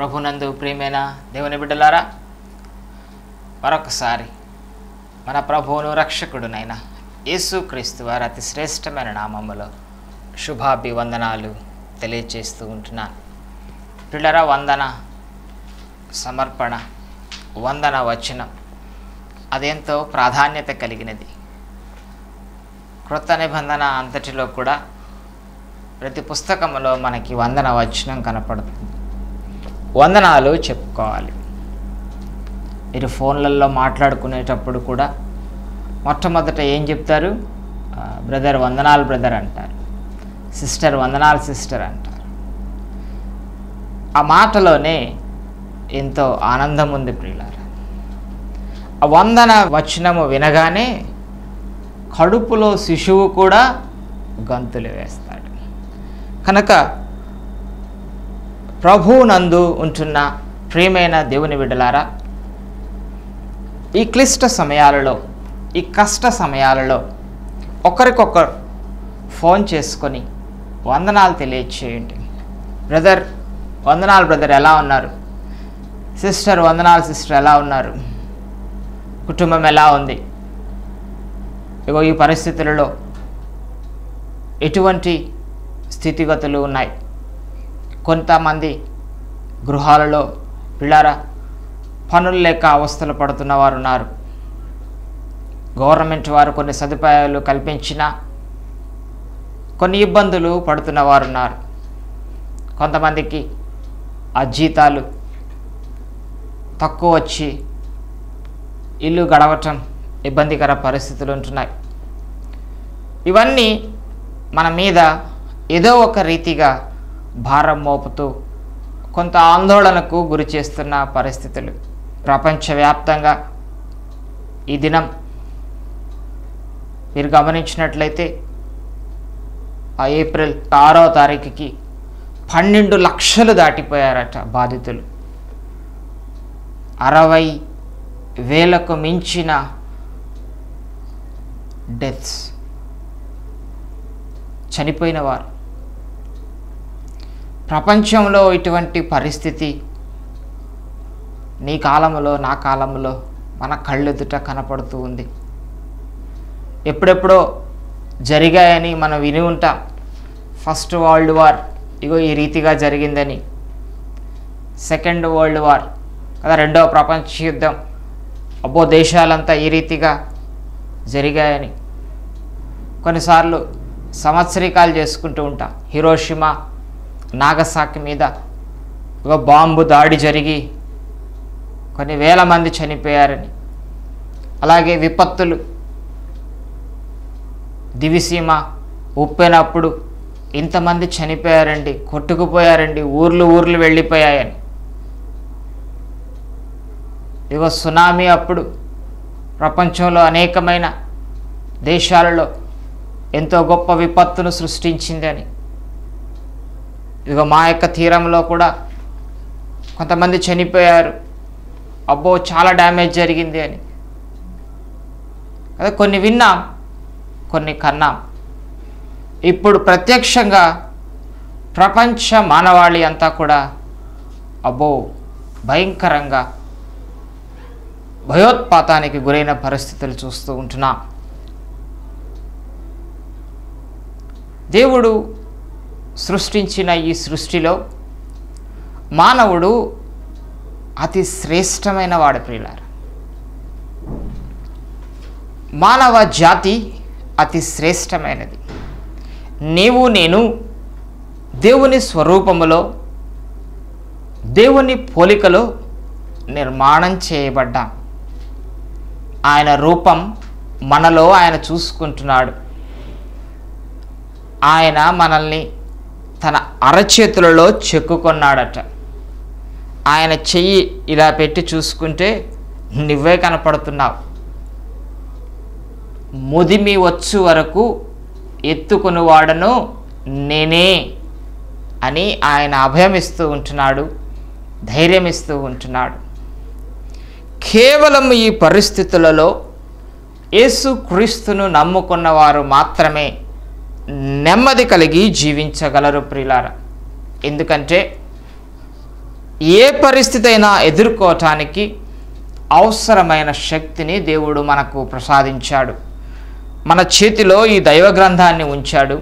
ప్రభునందు ప్రియమైన దేవుని బిడ్డలారా మరొకసారి మన ప్రభువును రక్షకుడునైన యేసుక్రీస్తు వారి అతి శ్రేష్టమైన నామములో శుభాభివందనాలు తెలియజేస్తూ ఉంటున్నాను పిల్లర వందన సమర్పణ వందన వచనం అదెంతో ప్రాధాన్యత కలిగినది క్రొత్త నిబంధన అంతటిలో కూడా ప్రతి పుస్తకంలో మనకి వందన వచనం కనపడుతుంది వందనాలు చెప్పుకోవాలి మీరు ఫోన్లలో మాట్లాడుకునేటప్పుడు కూడా మొట్టమొదట ఏం చెప్తారు బ్రదర్ వందనాలు బ్రదర్ అంటారు సిస్టర్ వందనాలు సిస్టర్ అంటారు ఆ మాటలోనే ఎంతో ఆనందం ఉంది ప్రియులారా ఆ వందన వచనము వినగానే కడుపులో శిశువు కూడా గంతులు వేస్తాడు కనుక ప్రభువునందు ఉంటున్న ప్రియమైన దేవుని బిడ్డలారా ఈ క్లిష్ట సమయాలలో ఈ కష్ట సమయాలలో ఒకరికొకరు ఫోన్ చేసుకొని వందనాలు తెలియచేయండి బ్రదర్ వందనాలు బ్రదర్ ఎలా ఉన్నారు సిస్టర్ వందనాలు సిస్టర్ ఎలా ఉన్నారు కుటుంబం ఎలా ఉంది ఇగో ఈ పరిస్థితులలో ఎటువంటి స్థితిగతులు ఉన్నాయి కొంతమంది గృహాలలో పిల్లారా పనులు లేక అవస్థలు పడుతున్న వారు ఉన్నారు గవర్నమెంట్ వారు కొన్ని సదుపాయాలు కల్పించిన కొన్ని ఇబ్బందులు పడుతున్న వారు ఉన్నారు కొంతమందికి ఆ జీతాలు తక్కువ వచ్చి ఇల్లు గడవటం ఇబ్బందికర పరిస్థితులు ఉంటున్నాయి ఇవన్నీ మన మీద ఏదో ఒక రీతిగా భారం మోపుతూ కొంత ఆందోళనకు గురి చేస్తున్న పరిస్థితులు ప్రపంచవ్యాప్తంగా ఈ దినం మీరు గమనించినట్లయితే ఆ ఏప్రిల్ ఆరో తారీఖుకి పన్నెండు లక్షలు దాటిపోయారట బాధితులు అరవై వేలకు మించిన డెత్స్ చనిపోయిన వారు ప్రపంచంలో ఇటువంటి పరిస్థితి నీ కాలంలో నా కాలంలో మన కళ్ళెదుట కనపడుతూ ఉంది ఎప్పుడెప్పుడో జరిగాయని మనం విని ఉంటాం ఫస్ట్ వరల్డ్ వార్ ఇగో ఈ రీతిగా జరిగిందని సెకండ్ వరల్డ్ వార్ కదా రెండవ ప్రపంచ యుద్ధం అబ్బో దేశాలంతా ఈ రీతిగా జరిగాయని కొన్నిసార్లు సంవత్సరికాలు చేసుకుంటూ ఉంటాం హిరోషిమా నాగసాకి మీద ఒక బాంబు దాడి జరిగి కొన్ని వేల మంది చనిపోయారని అలాగే విపత్తులు దివిసీమ ఉప్పెనప్పుడు ఇంతమంది చనిపోయారండి కొట్టుకుపోయారండి ఊర్లు ఊర్లు వెళ్ళిపోయాయని ఇగో సునామీ అప్పుడు ప్రపంచంలో అనేకమైన దేశాలలో ఎంతో గొప్ప విపత్తును సృష్టించిందని ఇదిగో మా యొక్క తీరంలో కూడా కొంతమంది చనిపోయారు అబ్బో చాలా డ్యామేజ్ జరిగింది అని అదే కొన్ని విన్నాం కొన్ని కన్నాం ఇప్పుడు ప్రత్యక్షంగా ప్రపంచ మానవాళి అంతా కూడా అబ్బో భయంకరంగా భయోత్పాతానికి గురైన పరిస్థితులు చూస్తూ ఉంటున్నాం దేవుడు సృష్టించిన ఈ సృష్టిలో మానవుడు అతి శ్రేష్టమైన వాడు ప్రియులారు మానవ జాతి అతి శ్రేష్టమైనది నీవు నేను దేవుని స్వరూపములో దేవుని పోలికలో నిర్మాణం చేయబడ్డాం ఆయన రూపం మనలో ఆయన చూసుకుంటున్నాడు ఆయన మనల్ని తన అరచేతులలో చెక్కుకొన్నాడట ఆయన చెయ్యి ఇలా పెట్టి చూసుకుంటే నువ్వే కనపడుతున్నావు ముదిమి వచ్చు వరకు ఎత్తుకునివాడను నేనే అని ఆయన అభయమిస్తూ ఉంటున్నాడు ధైర్యం ఇస్తూ ఉంటున్నాడు కేవలం ఈ పరిస్థితులలో యేసుక్రీస్తును నమ్ముకున్న వారు మాత్రమే నెమ్మది కలిగి జీవించగలరు ప్రియులార ఎందుకంటే ఏ పరిస్థితి అయినా ఎదుర్కోవటానికి అవసరమైన శక్తిని దేవుడు మనకు ప్రసాదించాడు మన చేతిలో ఈ దైవ గ్రంథాన్ని ఉంచాడు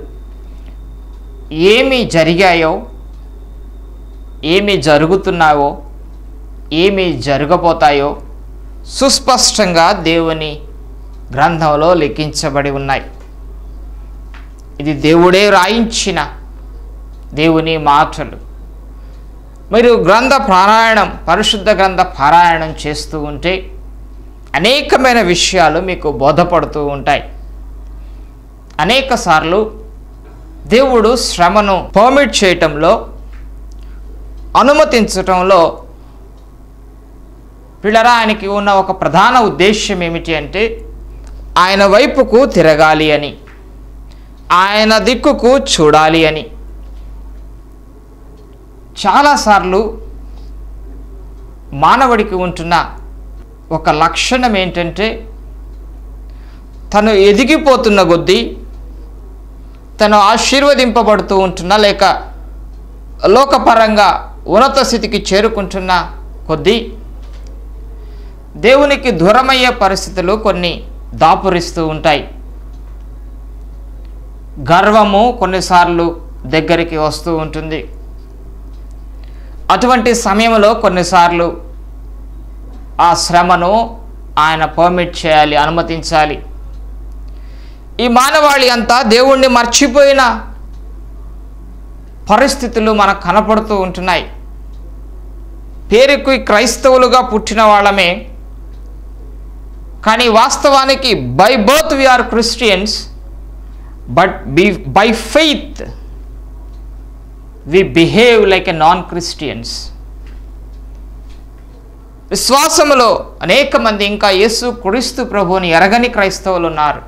ఏమి జరిగాయో ఏమి జరుగుతున్నాయో ఏమి జరగబోతాయో సుస్పష్టంగా దేవుని గ్రంథంలో లిఖించబడి ఉన్నాయి ఇది దేవుడే రాయించిన దేవుని మాటలు మీరు గ్రంథ పారాయణం పరిశుద్ధ గ్రంథ పారాయణం చేస్తూ ఉంటే అనేకమైన విషయాలు మీకు బోధపడుతూ ఉంటాయి అనేక సార్లు దేవుడు శ్రమను పర్మిట్ చేయటంలో అనుమతించటంలో పిల్లరా ఆయనకి ఉన్న ఒక ప్రధాన ఉద్దేశ్యం ఏమిటి అంటే ఆయన వైపుకు తిరగాలి అని ఆయన దిక్కుకు చూడాలి అని చాలాసార్లు మానవుడికి ఉంటున్న ఒక లక్షణం ఏంటంటే తను ఎదిగిపోతున్న కొద్దీ తను ఆశీర్వదింపబడుతూ ఉంటున్నా లేక లోకపరంగా ఉన్నత స్థితికి చేరుకుంటున్న కొద్దీ దేవునికి దూరమయ్యే పరిస్థితులు కొన్ని దాపురిస్తూ ఉంటాయి గర్వము కొన్నిసార్లు దగ్గరికి వస్తూ ఉంటుంది అటువంటి సమయంలో కొన్నిసార్లు ఆ శ్రమను ఆయన పర్మిట్ చేయాలి అనుమతించాలి ఈ మానవాళి అంతా దేవుణ్ణి మర్చిపోయిన పరిస్థితులు మనకు కనపడుతూ ఉంటున్నాయి పేరుకు క్రైస్తవులుగా పుట్టిన వాళ్ళమే కానీ వాస్తవానికి by birth we are Christians but be by faith we behave like a non Christians విశ్వాసములో అనేక మంది ఇంకా యేసు క్రీస్తు ప్రభువుని ఎరగని క్రైస్తవులు ఉన్నారు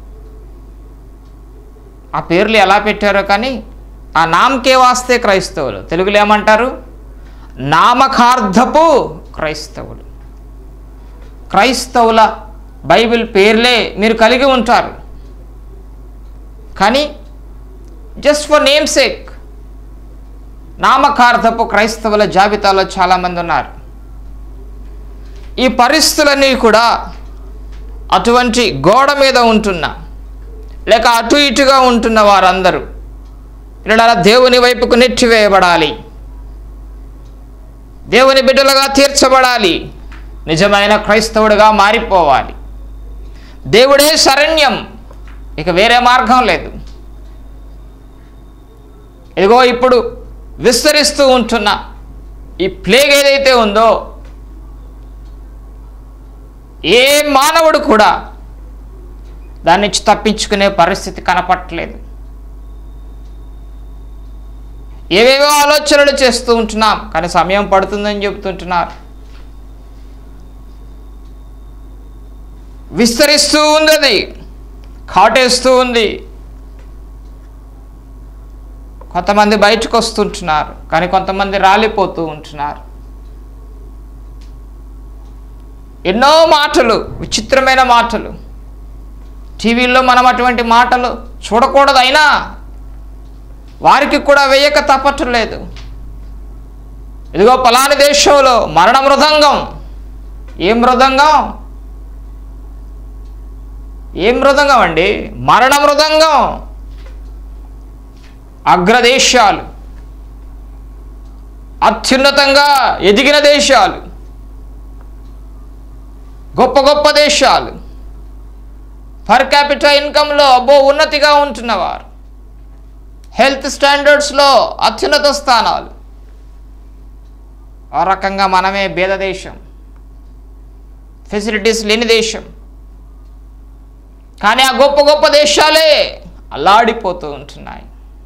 ఆ పేర్లు ఎలా పెట్టారో కానీ ఆ నామకే వాస్తే క్రైస్తవులు తెలుగులో ఏమంటారు నామకార్థపు క్రైస్తవులు క్రైస్తవుల బైబిల్ పేర్లే మీరు కలిగి ఉంటారు కానీ జస్ట్ ఫర్ నేమ్ సేక్ నామకార్థపు క్రైస్తవుల జాబితాలో చాలామంది ఉన్నారు ఈ పరిస్థితులన్నీ కూడా అటువంటి గోడ మీద ఉంటున్న లేక అటు ఇటుగా ఉంటున్న వారందరూ ఇలా దేవుని వైపుకు నెట్టివేయబడాలి దేవుని బిడ్డలుగా తీర్చబడాలి నిజమైన క్రైస్తవుడిగా మారిపోవాలి దేవుడే శరణ్యం ఇక వేరే మార్గం లేదు ఇదిగో ఇప్పుడు విస్తరిస్తూ ఉంటున్న ఈ ప్లేగ్ ఏదైతే ఉందో ఏ మానవుడు కూడా దాని నుంచి తప్పించుకునే పరిస్థితి కనపట్టలేదు ఏవేవో ఆలోచనలు చేస్తూ ఉంటున్నాం కానీ సమయం పడుతుందని చెబుతుంటున్నారు విస్తరిస్తూ ఉంది అది కాటేస్తూ ఉంది కొంతమంది బయటకు వస్తుంటున్నారు కానీ కొంతమంది రాలిపోతూ ఉంటున్నారు ఎన్నో మాటలు విచిత్రమైన మాటలు టీవీల్లో మనం అటువంటి మాటలు చూడకూడదు అయినా వారికి కూడా వేయక తప్పట్లేదు ఇదిగో పలాని దేశంలో మరణ మృదంగం ఏం మృదంగం ఏం మృదంగం అండి మరణ మృదంగం అగ్రదేశాలు అత్యున్నతంగా ఎదిగిన దేశాలు గొప్ప గొప్ప దేశాలు పర్ క్యాపిటల్ ఇన్కంలో అబ్బో ఉన్నతిగా ఉంటున్నవారు హెల్త్ స్టాండర్డ్స్లో అత్యున్నత స్థానాలు ఆ రకంగా మనమే భేద దేశం ఫెసిలిటీస్ లేని దేశం కానీ ఆ గొప్ప గొప్ప దేశాలే అల్లాడిపోతూ ఉంటున్నాయి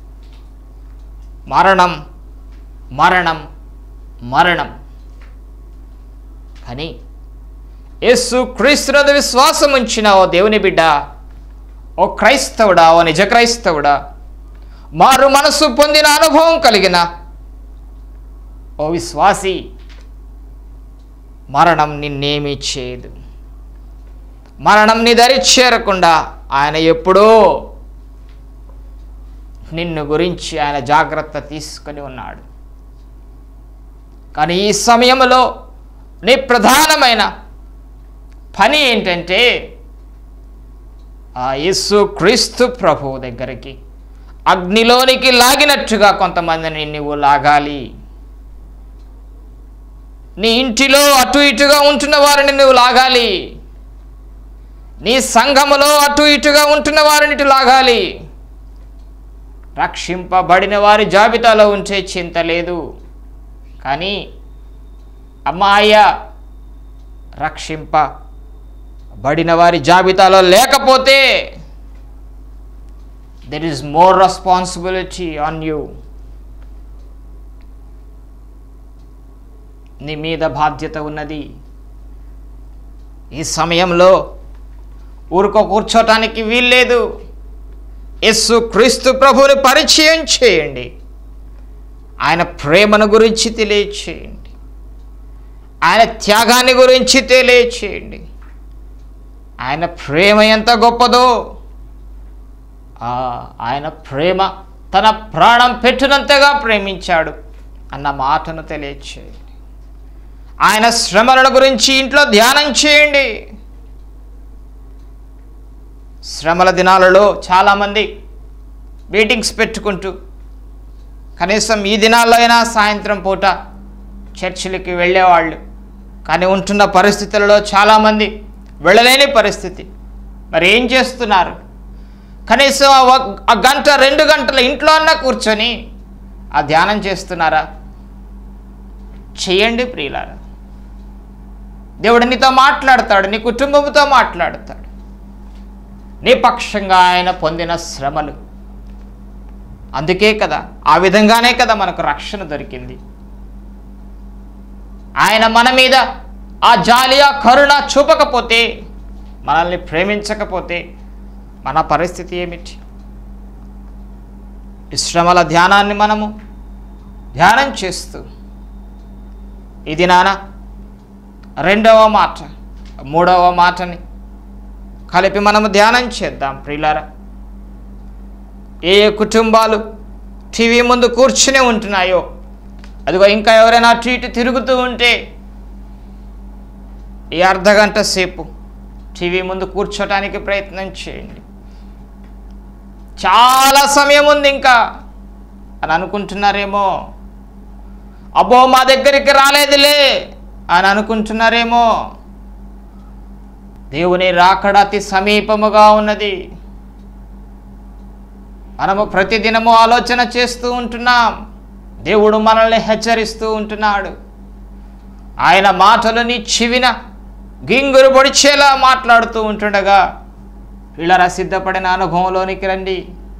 మరణం మరణం మరణం కానీ యేసు క్రీస్తునందు విశ్వాసం ఉంచిన ఓ దేవుని బిడ్డ ఓ క్రైస్తవుడా ఓ నిజ క్రైస్తవుడా మారు మనసు పొందిన అనుభవం కలిగిన ఓ విశ్వాసి మరణం నిన్నేమీ చేయదు మరణం నీ దరి చేరకుండా ఆయన ఎప్పుడో నిన్ను గురించి ఆయన జాగ్రత్త తీసుకొని ఉన్నాడు కానీ ఈ సమయంలో నీ ప్రధానమైన పని ఏంటంటే ఆ యేసు క్రీస్తు ప్రభువు దగ్గరికి అగ్నిలోనికి లాగినట్టుగా కొంతమందిని నువ్వు లాగాలి నీ ఇంటిలో అటు ఇటుగా ఉంటున్న వారిని నువ్వు లాగాలి నీ సంఘములో అటు ఇటుగా ఉంటున్న వారిని ఇటు లాగాలి రక్షింపబడిన వారి జాబితాలో ఉంచే చింత లేదు కానీ అమ్మాయ రక్షింప బడిన వారి జాబితాలో లేకపోతే there is more responsibility on you నీ మీద బాధ్యత ఉన్నది ఈ సమయంలో ఊరుకో కూర్చోటానికి వీల్లేదు యస్సు క్రీస్తు ప్రభువుని పరిచయం చేయండి ఆయన ప్రేమను గురించి తెలియచేయండి ఆయన త్యాగాన్ని గురించి తెలియచేయండి ఆయన ప్రేమ ఎంత గొప్పదో ఆ, ఆయన ప్రేమ తన ప్రాణం పెట్టినంతగా ప్రేమించాడు అన్న మాటను తెలియచేయండి ఆయన శ్రమల గురించి ఇంట్లో ధ్యానం చేయండి శ్రమల దినాలలో చాలామంది మీటింగ్స్ పెట్టుకుంటూ కనీసం ఈ దినాల్లో అయినా సాయంత్రం పూట చర్చిలకి వెళ్ళేవాళ్ళు కానీ ఉంటున్న పరిస్థితులలో చాలామంది వెళ్ళలేని పరిస్థితి మరి ఏం చేస్తున్నారు కనీసం ఆ ఒక్- ఆ గంట రెండు గంటల ఇంట్లో అన్నా కూర్చొని ఆ ధ్యానం చేస్తున్నారా చేయండి ప్రియులారా దేవుడు నీతో మాట్లాడతాడు నీ కుటుంబంతో మాట్లాడతాడు నీ పక్షంగా ఆయన పొందిన శ్రమలు అందుకే కదా ఆ విధంగానే కదా మనకు రక్షణ దొరికింది ఆయన మన మీద ఆ జాలి ఆ కరుణ చూపకపోతే మనల్ని ప్రేమించకపోతే మన పరిస్థితి ఏమిటి ఈ శ్రమల ధ్యానాన్ని మనము ధ్యానం చేస్తూ ఇది నాన్న రెండవ మాట మూడవ మాటని కలిపి మనము ధ్యానం చేద్దాం ప్రియులారా ఏ ఏ కుటుంబాలు టీవీ ముందు కూర్చునే ఉంటున్నాయో అదిగో ఇంకా ఎవరైనా అటు ఇటు తిరుగుతూ ఉంటే ఈ అర్ధ గంట సేపు టీవీ ముందు కూర్చోటానికి ప్రయత్నం చేయండి చాలా సమయం ఉంది ఇంకా అని అనుకుంటున్నారేమో అబ్బో మా దగ్గరికి రాలేదులే అని అనుకుంటున్నారేమో దేవుని రాకడ అతి సమీపముగా ఉన్నది మనము ప్రతిదినము ఆలోచన చేస్తూ ఉంటున్నాం దేవుడు మనల్ని హెచ్చరిస్తూ ఉంటున్నాడు ఆయన మాటలని చెవిన గింగురు పొడిచేలా మాట్లాడుతూ ఉంటుండగా వీళ్ళరా సిద్ధపడిన అనుభవంలోనికి రండి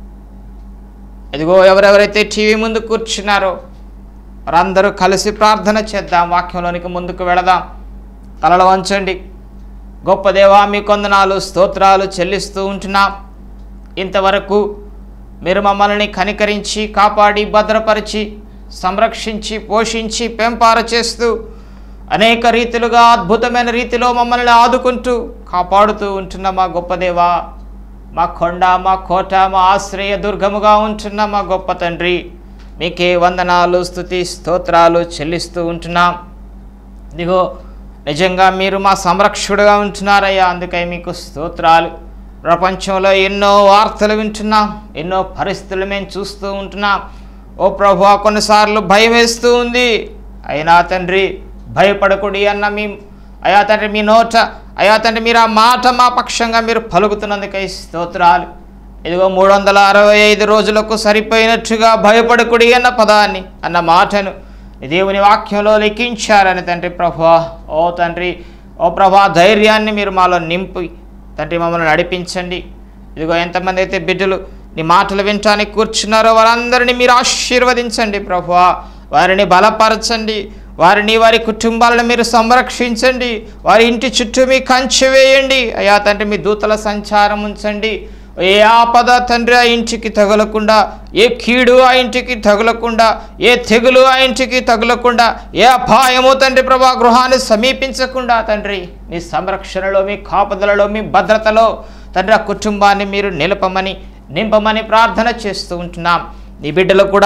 ఇదిగో ఎవరెవరైతే టీవీ ముందు కూర్చున్నారో వారందరూ కలిసి ప్రార్థన చేద్దాం వాక్యంలోనికి ముందుకు వెళదాం తలలు వంచండి గొప్ప దేవా మీ కొందనాలు స్తోత్రాలు చెల్లిస్తూ ఉంటున్నాం ఇంతవరకు మీరు మమ్మల్ని కనికరించి కాపాడి భద్రపరిచి సంరక్షించి పోషించి పెంపార చేస్తూ అనేక రీతిలుగా అద్భుతమైన రీతిలో మమ్మల్ని ఆదుకుంటూ కాపాడుతూ ఉంటున్న మా గొప్ప దేవా మా కొండ మా కోట మా ఆశ్రయ దుర్గముగా ఉంటున్న మా గొప్ప తండ్రి మీకే వందనాలు స్థుతి స్తోత్రాలు చెల్లిస్తూ ఉంటున్నాం ఇదిగో నిజంగా మీరు మా సంరక్షకుడుగా ఉంటున్నారయ్యా అందుకై మీకు స్తోత్రాలు ప్రపంచంలో ఎన్నో వార్తలు వింటున్నాం ఎన్నో పరిస్థితులు మేము చూస్తూ ఉంటున్నాం ఓ ప్రభు కొన్నిసార్లు భయం వేస్తూ ఉంది అయినా తండ్రి భయపడకుడి అన్న మీ అయా తండ్రి మీ నోట అయా తండ్రి మీరు ఆ మాట మా పక్షంగా మీరు పలుకుతున్నందుకై స్తోత్రాలు ఇదిగో మూడు వందల అరవై ఐదు రోజులకు సరిపోయినట్టుగా భయపడకుడి అన్న పదాన్ని అన్న మాటను దేవుని వాక్యంలో లిఖించారని తండ్రి ప్రభా ఓ తండ్రి ఓ ప్రభా ధైర్యాన్ని మీరు మాలో నింపి తండ్రి మమ్మల్ని నడిపించండి ఇదిగో ఎంతమంది అయితే బిడ్డలు నీ మాటలు వినటానికి కూర్చున్నారో వారందరినీ మీరు ఆశీర్వదించండి ప్రభువా వారిని బలపరచండి వారిని వారి కుటుంబాలను మీరు సంరక్షించండి వారి ఇంటి చుట్టూ మీ కంచె వేయండి అయ్యా తండ్రి మీ దూతల సంచారం ఉంచండి ఏ ఆపద తండ్రి ఆ ఇంటికి తగలకుండా ఏ కీడు ఆ ఇంటికి తగలకుండా ఏ తెగులు ఆ ఇంటికి తగలకుండా ఏ అపాయము తండ్రి ప్రభా గృహాన్ని సమీపించకుండా తండ్రి మీ సంరక్షణలో మీ కాపుదలలో మీ భద్రతలో తండ్రి ఆ కుటుంబాన్ని మీరు నిలపమని నింపమని ప్రార్థన చేస్తూ ఉంటున్నాం నీ బిడ్డలు కూడా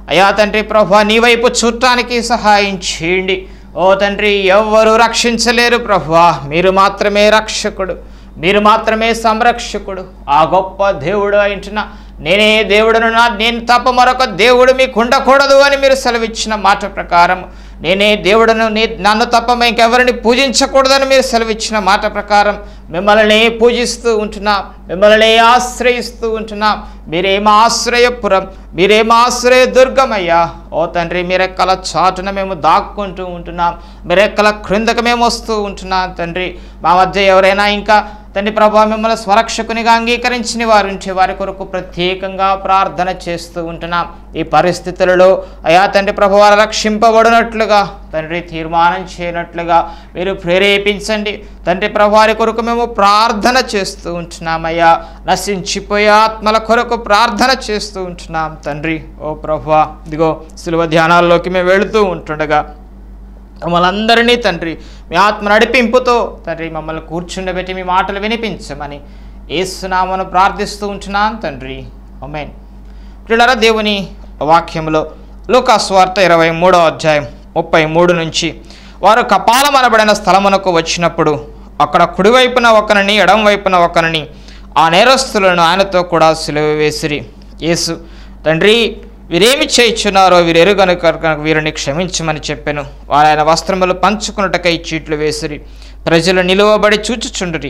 అయా తండ్రి ప్రభు నీ వైపు చూడటానికి సహాయం చేయండి ఓ తండ్రి ఎవ్వరు రక్షించలేరు ప్రభువా మీరు మాత్రమే రక్షకుడు మీరు మాత్రమే సంరక్షకుడు ఆ గొప్ప దేవుడు అంటున్న నేనే దేవుడును నా నేను తప్ప మరొక దేవుడు మీకు ఉండకూడదు అని మీరు సెలవిచ్చిన మాట ప్రకారం నేనే దేవుడును నీ నన్ను తప్ప ఇంకెవరిని పూజించకూడదని మీరు సెలవిచ్చిన మాట ప్రకారం మిమ్మల్ని పూజిస్తూ ఉంటున్నాం మిమ్మల్ని ఆశ్రయిస్తూ ఉంటున్నాం మీరేం ఆశ్రయపురం మీరేం ఆశ్రయ దుర్గమయ్యా ఓ తండ్రి మీరెక్కల చాటున మేము దాక్కుంటూ ఉంటున్నాం మీరెక్కల క్రిందకు మేము వస్తూ ఉంటున్నాం తండ్రి మా మధ్య ఎవరైనా ఇంకా తండ్రి ప్రభా మిమ్మల్ని స్వరక్షకునిగా అంగీకరించిన వారు ఉంటే వారి కొరకు ప్రత్యేకంగా ప్రార్థన చేస్తూ ఉంటున్నాం ఈ పరిస్థితులలో అయా తండ్రి ప్రభు వారు రక్షింపబడినట్లుగా తండ్రి తీర్మానం చేయనట్లుగా మీరు ప్రేరేపించండి తండ్రి ప్రభు వారి కొరకు మేము ప్రార్థన చేస్తూ ఉంటున్నామయ్యా నశించిపోయే ఆత్మల కొరకు ప్రార్థన చేస్తూ ఉంటున్నాం తండ్రి ఓ ప్రభు ఇదిగో శిలువ ధ్యానాల్లోకి మేము వెళుతూ ఉంటుండగా మమ్మల్ని అందరినీ తండ్రి మీ ఆత్మ నడిపింపుతో తండ్రి మమ్మల్ని కూర్చుండబెట్టి మీ మాటలు వినిపించమని ఏసునామను ప్రార్థిస్తూ ఉంటున్నాను తండ్రి అమేన్ పిల్లల దేవుని వాక్యంలో లూకాస్వార్త ఇరవై మూడో అధ్యాయం ముప్పై మూడు నుంచి వారు కపాలమనబడిన స్థలమునకు వచ్చినప్పుడు అక్కడ కుడివైపున ఒకరిని ఎడం వైపున ఒకరిని ఆ నేరస్తులను ఆయనతో కూడా సిలువ వేసిరి యేసు తండ్రి వీరేమి చేయించున్నారో వీరెరు కనుక కనుక వీరిని క్షమించమని చెప్పాను వారు ఆయన వస్త్రములు పంచుకున్నటకై చీట్లు వేసిరి ప్రజలు నిలువబడి చూచుచుండ్రి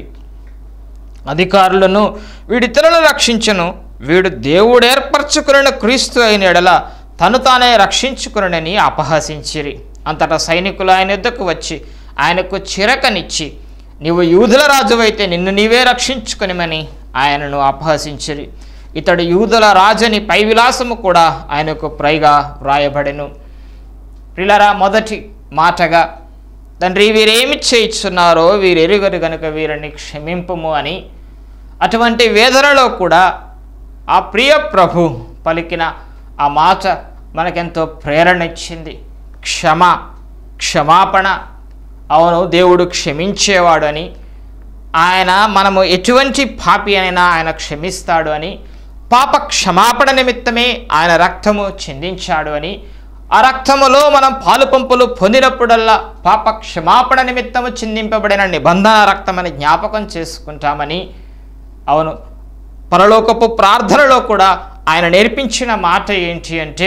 అధికారులను వీడితరులను రక్షించను వీడు దేవుడు ఏర్పరచుకున్న క్రీస్తు అయిన ఎడల తను తానే రక్షించుకునని అపహసించిరి అంతటా సైనికులు ఆయన యుద్ధకు వచ్చి ఆయనకు చిరకనిచ్చి నీవు యూదుల రాజువైతే నిన్ను నీవే రక్షించుకునిమని ఆయనను అపహసించిరి ఇతడు యూదుల రాజని పై విలాసము కూడా ఆయనకు పైగా వ్రాయబడెను ప్రిలరా మొదటి మాటగా తండ్రి వీరేమి చేయిస్తున్నారో వీరెరుగరు గనుక వీరిని క్షమింపుము అని అటువంటి వేదనలో కూడా ఆ ప్రియ ప్రభు పలికిన ఆ మాట మనకెంతో ప్రేరణ ఇచ్చింది క్షమ క్షమాపణ అవును దేవుడు క్షమించేవాడు అని ఆయన మనము ఎటువంటి పాపి అయినా ఆయన క్షమిస్తాడు అని పాప క్షమాపణ నిమిత్తమే ఆయన రక్తము చిందించాడు అని ఆ రక్తములో మనం పాలు పంపులు పొందినప్పుడల్లా పాప క్షమాపణ నిమిత్తము చిందింపబడిన నిబంధన రక్తమని జ్ఞాపకం చేసుకుంటామని అవును పరలోకపు ప్రార్థనలో కూడా ఆయన నేర్పించిన మాట ఏంటి అంటే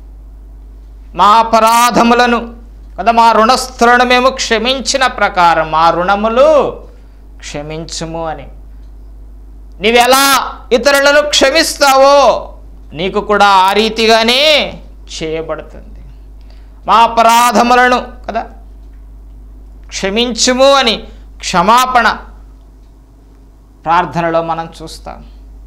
మా అపరాధములను కదా మా రుణస్థులను మేము క్షమించిన ప్రకారం మా రుణములు క్షమించుము అని నీవెలా ఇతరులను క్షమిస్తావో నీకు కూడా ఆ రీతిగానే చేయబడుతుంది మా అపరాధములను కదా క్షమించుము అని క్షమాపణ ప్రార్థనలో మనం చూస్తాం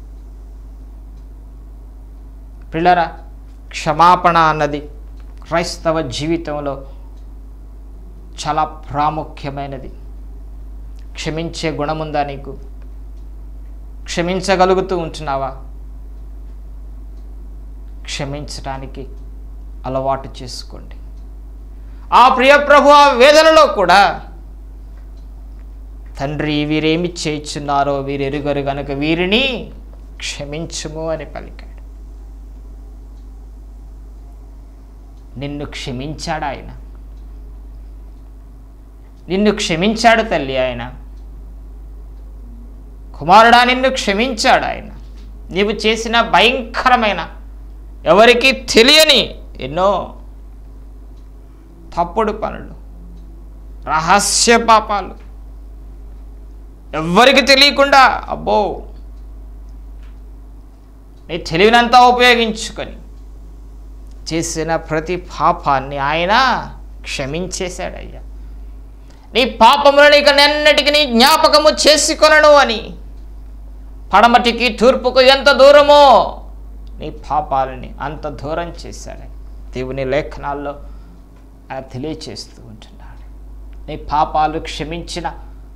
పిల్లరా క్షమాపణ అన్నది క్రైస్తవ జీవితంలో చాలా ప్రాముఖ్యమైనది క్షమించే గుణముందా నీకు క్షమించగలుగుతూ ఉంటున్నావా క్షమించడానికి అలవాటు చేసుకోండి ఆ ప్రియ ప్రభు ఆ వేదనలో కూడా తండ్రి వీరేమి చేయించున్నారో వీరెరుగరు గనుక వీరిని క్షమించుము అని పలికాడు నిన్ను క్షమించాడు ఆయన నిన్ను క్షమించాడు తల్లి ఆయన కుమారుడా నిన్ను క్షమించాడు ఆయన నీవు చేసిన భయంకరమైన ఎవరికి తెలియని ఎన్నో తప్పుడు పనులు రహస్య పాపాలు ఎవ్వరికి తెలియకుండా అబ్బో నీ తెలివినంతా ఉపయోగించుకొని చేసిన ప్రతి పాపాన్ని ఆయన క్షమించేశాడయ్యా నీ పాపములను ఇక నెన్నటికి నీ జ్ఞాపకము చేసుకొనను అని పడమటికి తూర్పుకు ఎంత దూరమో నీ పాపాలని అంత దూరం చేశాడు దేవుని లేఖనాల్లో ఆయన తెలియచేస్తూ ఉంటున్నాడు నీ పాపాలు క్షమించిన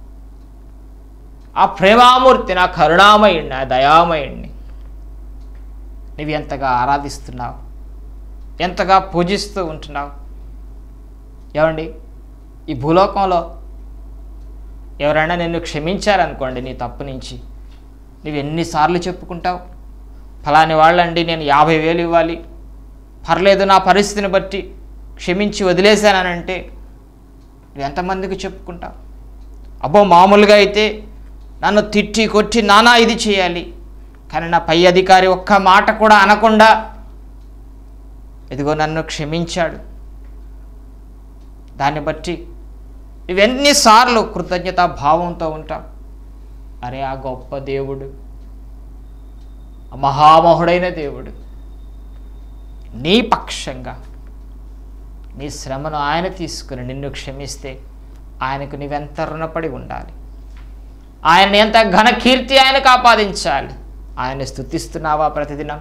ఆ ప్రేమామూర్తి నా కరుణామయుణ్ణి ఆ దయామయుణ్ణి నీవు ఎంతగా ఆరాధిస్తున్నావు ఎంతగా పూజిస్తూ ఉంటున్నావు ఏమండి ఈ భూలోకంలో ఎవరైనా నిన్ను క్షమించారనుకోండి నీ తప్పు నుంచి నువ్వు ఎన్నిసార్లు చెప్పుకుంటావు ఫలాని వాళ్ళండి నేను యాభై వేలు ఇవ్వాలి పర్లేదు నా పరిస్థితిని బట్టి క్షమించి వదిలేశానంటే నువ్వు ఎంతమందికి చెప్పుకుంటావు అబ్బో మామూలుగా అయితే నన్ను తిట్టి కొట్టి నానా ఇది చేయాలి కానీ నా పై అధికారి ఒక్క మాట కూడా అనకుండా ఇదిగో నన్ను క్షమించాడు దాన్ని బట్టి ఇవన్నీసార్లు కృతజ్ఞతా భావంతో ఉంటాం అరే ఆ గొప్ప దేవుడు ఆ మహామహుడైన దేవుడు నీ పక్షంగా నీ శ్రమను ఆయన తీసుకుని నిన్ను క్షమిస్తే ఆయనకు నీవెంత రుణపడి ఉండాలి ఆయన ఎంత ఘన కీర్తి ఆయనకు ఆపాదించాలి ఆయన స్థుతిస్తున్నావా ప్రతిదినం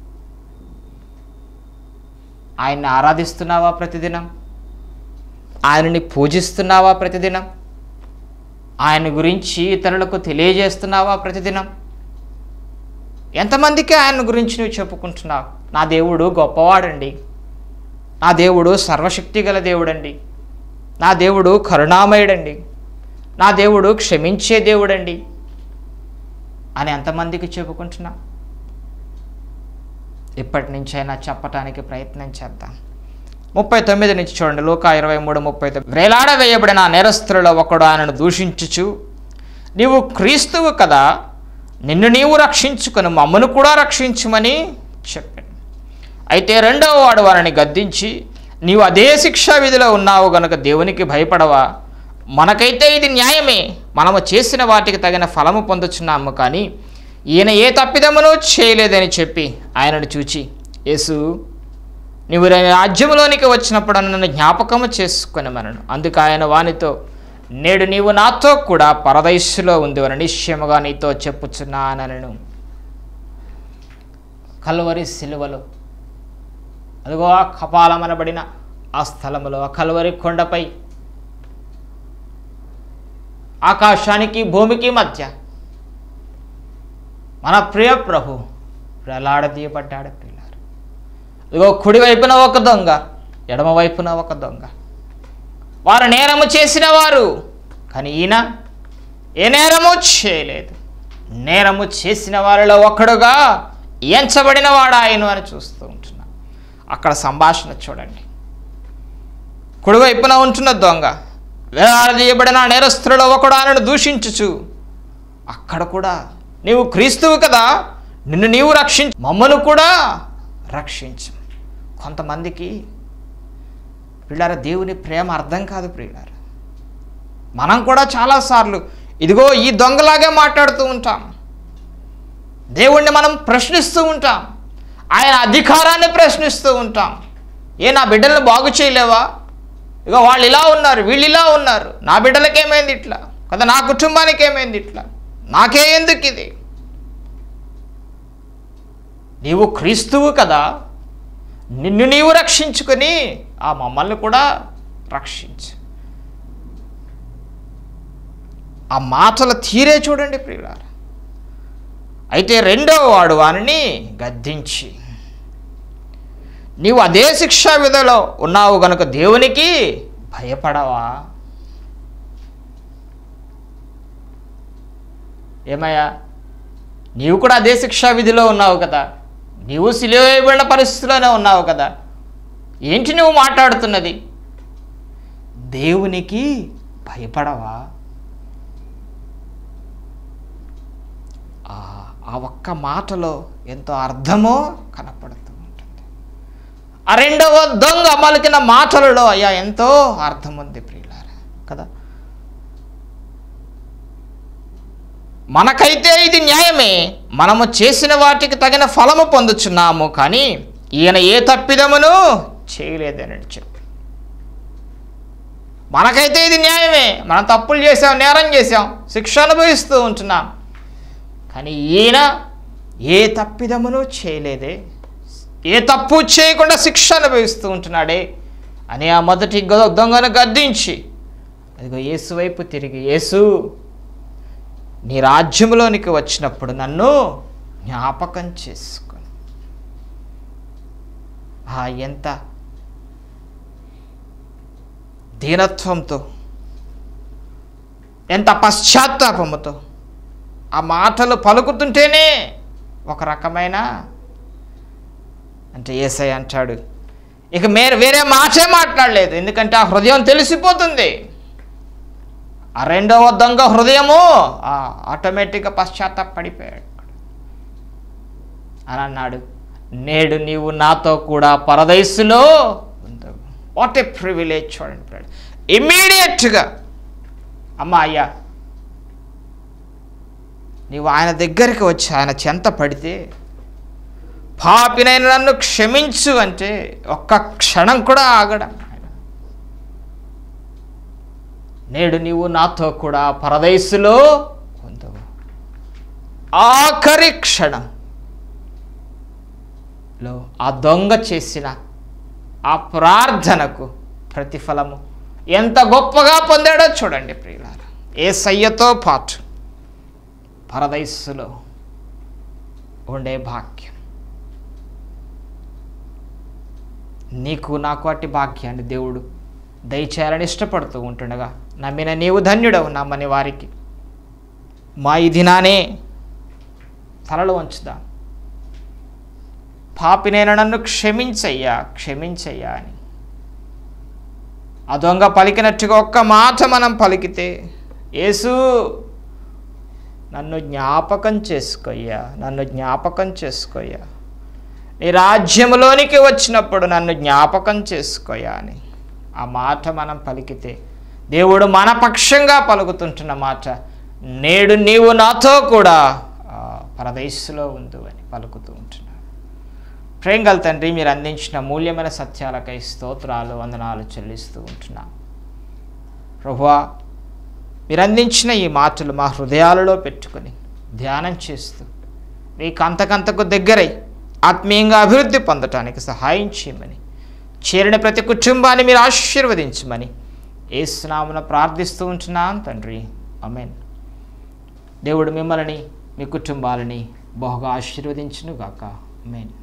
ఆయన్ని ఆరాధిస్తున్నావా ప్రతిదినం ఆయనని పూజిస్తున్నావా ప్రతిదినం ఆయన గురించి ఇతరులకు తెలియజేస్తున్నావా ప్రతిదినం ఎంతమందికి ఆయన గురించి నువ్వు చెప్పుకుంటున్నావు నా దేవుడు గొప్పవాడండి నా దేవుడు సర్వశక్తి గల దేవుడండి నా దేవుడు కరుణామయుడండి నా దేవుడు క్షమించే దేవుడండి అని ఎంతమందికి చెప్పుకుంటున్నా ఇప్పటి నుంచైనా చెప్పటానికి ప్రయత్నం చేద్దాం ముప్పై తొమ్మిది నుంచి చూడండి లోక ఇరవై మూడు ముప్పై తొమ్మిది వేలాడ వేయబడిన ఆ నేరస్తులలో ఒకడు ఆయనను దూషించుచు నీవు క్రీస్తువు కదా నిన్ను నీవు రక్షించుకుని మమ్మను కూడా రక్షించుమని చెప్పాడు అయితే రెండవ వాడు వారిని గద్దించి నీవు అదే శిక్షా విధిలో ఉన్నావు గనుక దేవునికి భయపడవా మనకైతే ఇది న్యాయమే మనము చేసిన వాటికి తగిన ఫలము పొందుచున్నాము కానీ ఈయన ఏ తప్పిదమును చేయలేదని చెప్పి ఆయనను చూచి యేసు నీవు నీ రాజ్యములోనికి వచ్చినప్పుడు నన్ను జ్ఞాపకము చేసుకుని మనను అందుకు ఆయన వానితో నేడు నీవు నాతో కూడా పరదైస్సులో ఉందివని నిశ్చయముగా నీతో చెప్పుచున్నానను కలువరి సిలువలో అదిగో ఆ కపాలమనబడిన ఆ స్థలములో ఆ కలువరి కొండపై ఆకాశానికి భూమికి మధ్య మన ప్రియ ప్రభు ప్రలాడదీయబడ్డాడు పిల్లలు ఇదిగో కుడి వైపున ఒక దొంగ ఎడమ వైపున ఒక దొంగ వారు నేరము చేసిన వారు కానీ ఈయన ఏ నేరము చేయలేదు నేరము చేసిన వారిలో ఒకడుగా ఎంచబడిన వాడు ఆయన అని చూస్తూ ఉంటున్నాం అక్కడ సంభాషణ చూడండి కుడివైపున ఉంటున్న దొంగ వేలాడదీయబడిన నేరస్తులలో ఒకడు ఆయనను దూషించుచు అక్కడ కూడా నీవు క్రీస్తువు కదా నిన్ను నీవు రక్షించు మమ్మను కూడా రక్షించు కొంతమందికి ప్రియులారా దేవుని ప్రేమ అర్థం కాదు ప్రియులారా మనం కూడా చాలాసార్లు ఇదిగో ఈ దొంగలాగే మాట్లాడుతూ ఉంటాం దేవుణ్ణి మనం ప్రశ్నిస్తూ ఉంటాం ఆయన అధికారాన్ని ప్రశ్నిస్తూ ఉంటాం ఏ నా బిడ్డలను బాగు చేయలేవా ఇక వాళ్ళు ఇలా ఉన్నారు వీళ్ళు ఇలా ఉన్నారు నా బిడ్డలకి ఏమైంది ఇట్లా కదా నా కుటుంబానికి ఏమైంది ఇట్లా నాకే ఎందుకు ఇది నీవు క్రీస్తువు కదా నిన్ను నీవు రక్షించుకొని ఆ మమ్మల్ని కూడా రక్షించు ఆ మాటల తీరే చూడండి ప్రియులారా అయితే రెండవ వాడు వానిని గద్దించి నీవు అదే శిక్షా విధిలో ఉన్నావు గనుక దేవునికి భయపడవా ఏమయ్యా నీవు కూడా అదే శిక్షా విధిలో ఉన్నావు కదా నీవు సిలివేయబడిన పరిస్థితిలోనే ఉన్నావు కదా ఏంటి నువ్వు మాట్లాడుతున్నది దేవునికి భయపడవా ఆ ఆ ఒక్క మాటలో ఎంతో అర్థమో కనపడుతూ ఉంటుంది ఆ రెండవ దొంగ మలికిన మాటలలో అయ్యా ఎంతో అర్థం ఉంది ప్రియులారా కదా మనకైతే ఇది న్యాయమే మనము చేసిన వాటికి తగిన ఫలము పొందుచున్నాము కానీ ఈయన ఏ తప్పిదమును చేయలేదని చెప్పి మనకైతే ఇది న్యాయమే మనం తప్పులు చేసాం నేరం చేసాం శిక్ష అనుభవిస్తూ ఉంటున్నాం కానీ ఈయన ఏ తప్పిదమును చేయలేదే ఏ తప్పు చేయకుండా శిక్ష అనుభవిస్తూ ఉంటున్నాడే అని ఆ మొదటి గొ- దొంగను గద్దించి అదిగో యేసు వైపు తిరిగి యేసు నీ రాజ్యంలోనికి వచ్చినప్పుడు నన్ను జ్ఞాపకం చేసుకొని ఆ ఎంత దీనత్వంతో ఎంత పశ్చాత్తాపముతో ఆ మాటలు పలుకుతుంటేనే ఒక రకమైన అంటే ఏసై అంటాడు ఇక మేర వేరే మాటే మాట్లాడలేదు ఎందుకంటే ఆ హృదయం తెలిసిపోతుంది ఆ రెండవ దొంగ హృదయము ఆ ఆటోమేటిక్గా పశ్చాత్తాపడిపోయాడు అని అన్నాడు నేడు నీవు నాతో కూడా పరదైసులో ఉందవు వాట్ ఏ ప్రివిలేజ్ చూడండి ఇమ్మీడియట్గా అమ్మా అయ్యా నీవు ఆయన దగ్గరికి వచ్చి ఆయన చెంత పడితే పాపినైన నన్ను క్షమించు అంటే ఒక్క క్షణం కూడా ఆగడం ఆయన. నేడు నీవు నాతో కూడా పరదైసులో ఉందవు ఆఖరి క్షణం లో ఆ దొంగ చేసిన ఆ ప్రార్థనకు ప్రతిఫలము ఎంత గొప్పగా పొందాడో చూడండి ప్రియులారా ఏ సయ్యతో పాటు పరదైస్సులో ఉండే భాగ్యం నీకు నాకు అట్టి భాగ్యాన్ని దేవుడు దయచేయాలని ఇష్టపడుతూ ఉంటుండగా నమ్మిన నీవు ధన్యుడవు నమ్మని వారికి మా ఈ దినానే తలలు వంచుదాం పాపినైన నన్ను క్షమించయ్యా క్షమించయ్యా అని ఆ దొంగ పలికినట్టుగా ఒక్క మాట మనం పలికితే యేసు నన్ను జ్ఞాపకం చేసుకోయ్యా నన్ను జ్ఞాపకం చేసుకోయ్యా నీ రాజ్యములోనికి వచ్చినప్పుడు నన్ను జ్ఞాపకం చేసుకోయా అని ఆ మాట మనం పలికితే దేవుడు మన పక్షంగా పలుకుతుంటున్న మాట నేడు నీవు నాతో కూడా ఆ, పరదేశంలో ఉండు అని పలుకుతూ ఉంటున్నాడు ప్రేంగల్ తండ్రి మీరు అందించిన మూల్యమైన సత్యాలకై స్తోత్రాలు వందనాలు చెల్లిస్తూ ఉంటున్నాం ప్రభువా మీరు అందించిన ఈ మాటలు మా హృదయాలలో పెట్టుకొని ధ్యానం చేస్తూ మీకు అంతకంతకు దగ్గరై ఆత్మీయంగా అభివృద్ధి పొందటానికి సహాయం చేయమని చేరిన ప్రతి కుటుంబాన్ని మీరు ఆశీర్వదించమని ఏసునామున ప్రార్థిస్తూ ఉంటున్నాను తండ్రి అమెన్ దేవుడు మిమ్మల్ని మీ కుటుంబాలని బహుగా ఆశీర్వదించును గాక అమెన్